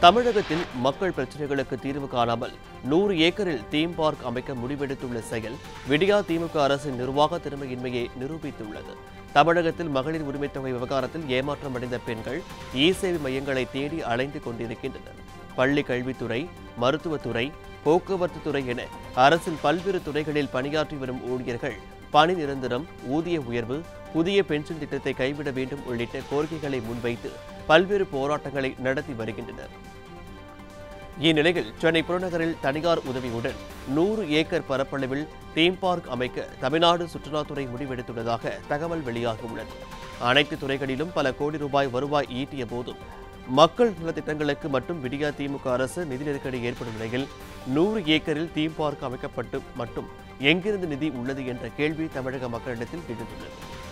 தமிழகத்தில் மக்கள் பிரச்சனைகளுக்கு தீர்வு காணாமல் நூறு ஏக்கரில் தீம் பார்க் அமைக்க முடிவெடுத்துள்ள செயல் விடியா திமுக அரசின் நிர்வாக திறமையின்மையை நிரூபித்துள்ளது தமிழகத்தில் மகளிர் உரிமைத் தொகை விவகாரத்தில் ஏமாற்றம் அடைந்த பெண்கள் இ சேவை மையங்களை தேடி அலைந்து கொண்டிருக்கின்றனர் பள்ளி கல்வித்துறை மருத்துவத்துறை போக்குவரத்து துறை என அரசின் பல்வேறு துறைகளில் பணியாற்றி வரும் ஊழியர்கள் பணி நிரந்தரம் ஊதிய உயர்வு புதிய பென்ஷன் திட்டத்தை கைவிட வேண்டும் உள்ளிட்ட கோரிக்கைகளை முன்வைத்து பல்வேறு போராட்டங்களை நடத்தி வருகின்றனர் இந்நிலையில் சென்னை புறநகரில் தனியார் உதவியுடன் நூறு ஏக்கர் பரப்பளவில் தீம் பார்க் அமைக்க தமிழ்நாடு சுற்றுலாத்துறை முடிவெடுத்துள்ளதாக தகவல் வெளியாகியுள்ளது அனைத்து துறைகளிலும் பல கோடி ரூபாய் வருவாய் ஈட்டிய போதும் மக்கள் நலத்திட்டங்களுக்கு மட்டும் விடியா திமுக அரசு நிதி நெருக்கடி ஏற்படும் நிலையில் நூறு ஏக்கரில் தீம் பார்க் அமைக்கப்பட்டு மட்டும் எங்கிருந்து நிதி உள்ளது என்ற கேள்வி தமிழக மக்களிடத்தில் எழுந்துள்ளது